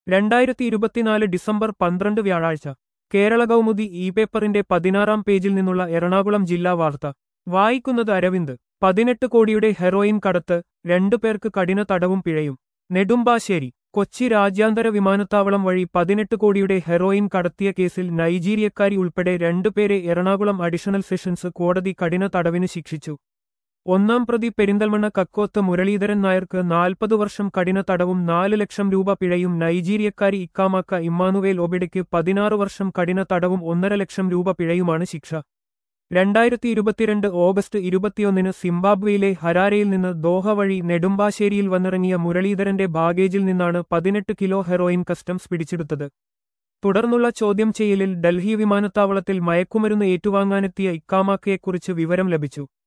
രണ്ടായിരത്തി ഇരുപത്തിനാല് ഡിസംബർ പന്ത്രണ്ട് വ്യാഴാഴ്ച കേരള കൗമുദി ഇ പേപ്പറിന്റെ പതിനാറാം പേജിൽ നിന്നുള്ള എറണാകുളം ജില്ലാ വാർത്ത വായിക്കുന്നത് അരവിന്ദ് പതിനെട്ട് കോടിയുടെ ഹെറോയിൻ കടത്ത് രണ്ടു പേർക്ക് കഠിന തടവും പിഴയും നെടുമ്പാശ്ശേരി കൊച്ചി രാജ്യാന്തര വിമാനത്താവളം വഴി പതിനെട്ട് കോടിയുടെ ഹെറോയിൻ കടത്തിയ കേസിൽ നൈജീരിയക്കാരി ഉൾപ്പെടെ രണ്ടുപേരെ എറണാകുളം അഡീഷണൽ സെഷൻസ് കോടതി കഠിന തടവിന് ശിക്ഷിച്ചു ഒന്നാം പ്രതി പെരിന്തൽമണ്ണ കക്കോത്ത് മുരളീധരൻ നായർക്ക് നാൽപ്പത് വർഷം കഠിന തടവും നാല് ലക്ഷം രൂപ പിഴയും നൈജീരിയക്കാരി ഇക്കാമാക്ക ഇമ്മാനുവേൽ ഒബിഡയ്ക്ക് പതിനാറ് വർഷം കഠിന തടവും ഒന്നര ലക്ഷം രൂപ പിഴയുമാണ് ശിക്ഷ രണ്ടായിരത്തി ഇരുപത്തിരണ്ട് ഓഗസ്റ്റ് ഇരുപത്തിയൊന്നിന് സിംബാബ്വേയിലെ ഹരാരയിൽ നിന്ന് ദോഹ വഴി നെടുമ്പാശ്ശേരിയിൽ വന്നിറങ്ങിയ മുരളീധരന്റെ ബാഗേജിൽ നിന്നാണ് പതിനെട്ട് കിലോ ഹെറോയിൻ കസ്റ്റംസ് പിടിച്ചെടുത്തത് തുടർന്നുള്ള ചോദ്യം ചെയ്യലിൽ ഡൽഹി വിമാനത്താവളത്തിൽ മയക്കുമരുന്ന് ഏറ്റുവാങ്ങാനെത്തിയ ഇക്കാമാക്കയെക്കുറിച്ച് വിവരം ലഭിച്ചു